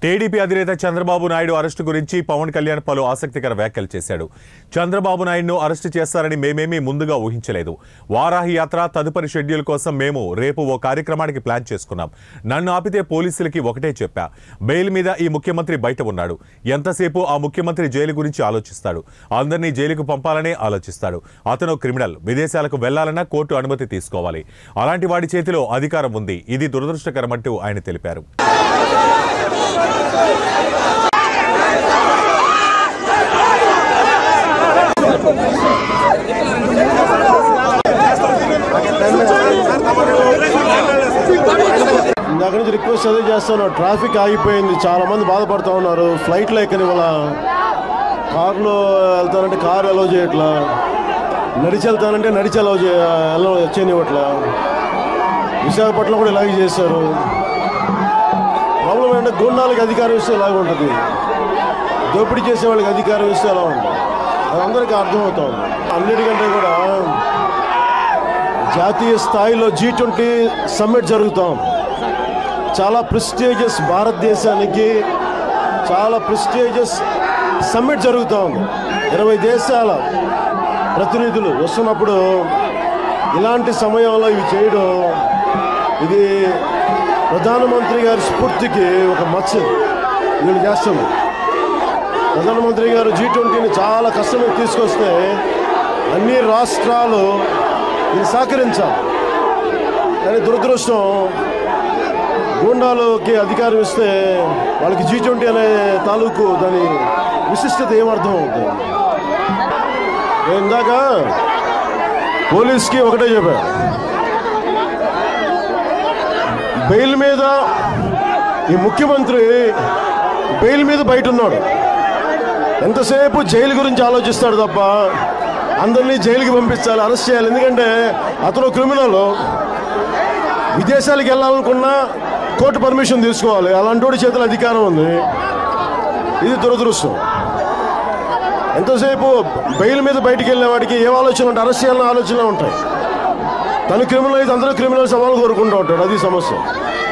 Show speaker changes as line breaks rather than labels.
TDP అధినేత Chandrababu Naidu arrest గురించి పవన్ కళ్యాణ్ పలు ఆసక్తికర వ్యాఖ్యలు చేశాడు చంద్రబాబు నాయుడును అరెస్టు చేస్తారని మేమేమీ ముందుగా ఊహించలేదు వారాహి యాత్ర తదుపరి షెడ్యూల్ కోసం మేము రేపు ఓ కార్యక్రమానికి ప్లాన్ చేసుకున్నాం నన్ను ఆపితే పోలీసులకి ఒకటే చెప్పా బెయిల్ మీద ఈ ముఖ్యమంత్రి బయట ఉన్నాడు ఎంతసేపు ఆ ముఖ్యమంత్రి జైలు గురించి ఆలోచిస్తాడు అందరినీ జైలుకు పంపాలనే ఆలోచిస్తాడు అతను క్రిమినల్ విదేశాలకు వెళ్లాలన్నా కోర్టు అనుమతి తీసుకోవాలి అలాంటి వాడి చేతిలో అధికారం ఉంది ఇది దురదృష్టకరమంటూ ఆయన తెలిపారు
ఇందాక నుంచి రిక్వెస్ట్ అదే చేస్తాను ట్రాఫిక్ ఆగిపోయింది చాలా మంది బాధపడుతూ ఉన్నారు ఫ్లైట్లో ఎక్కని వాళ్ళ కారులో వెళ్తానంటే కారు అలౌ చేయట్లా నడిచి వెళ్తానంటే నడిచి అలౌ చే అలౌ చేయనివ్వట్లా విశాఖపట్నం కూడా ఇలాగే చేశారు ప్రాబ్లం ఏంటంటే గుండాలకి అధికారం ఇస్తే ఇలాగ ఉంటుంది దోపిడీ చేసే వాళ్ళకి అధికారం ఇస్తే ఎలా ఉంటుంది అది అందరికీ అర్థమవుతుంది అన్నిటికంటే కూడా జాతీయ స్థాయిలో జీ ట్వంటీ సమ్మిట్ జరుగుతాం చాలా ప్రెస్టీజియస్ భారతదేశానికి చాలా ప్రెస్టీజియస్ సమ్మిట్ జరుగుతూ ఉంది ఇరవై దేశాల ప్రతినిధులు వస్తున్నప్పుడు ఇలాంటి సమయంలో ఇవి చేయడం ఇది ప్రధానమంత్రి గారి స్ఫూర్తికి ఒక మచ్చ వీళ్ళు చేస్తుంది ప్రధానమంత్రి గారు జీ ట్వంటీని చాలా కష్టమే తీసుకొస్తే అన్ని రాష్ట్రాలు ఇది సహకరించాలి కానీ దురదృష్టం గూండాలకి అధికారం ఇస్తే వాళ్ళకి జీ ట్వంటీ అనే తాలూకు దాని విశిష్టత ఏమర్థం అవుతుంది నేను ఇందాక పోలీస్కి ఒకటే చెప్పా బెయిల్ మీద ఈ ముఖ్యమంత్రి బెయిల్ మీద బయట ఉన్నాడు ఎంతసేపు జైలు గురించి ఆలోచిస్తాడు తప్ప అందరినీ జైలుకి పంపించాలి అరెస్ట్ చేయాలి ఎందుకంటే అతను క్రిమినల్ విదేశాలకు వెళ్ళాలనుకున్నా కోర్టు పర్మిషన్ తీసుకోవాలి అలాంటి వాడి చేతుల అధికారం ఉంది ఇది దురదృష్టం ఎంతసేపు బెయిల్ మీద బయటికి వెళ్ళే వాడికి ఏ ఆలోచన ఉంటాయి అరెస్ట్ చేయాలన్న ఆలోచన ఉంటాయి తను క్రిమినల్ అయితే అందరూ క్రిమినల్ సవాలు కోరుకుంటూ ఉంటాడు అది సమస్య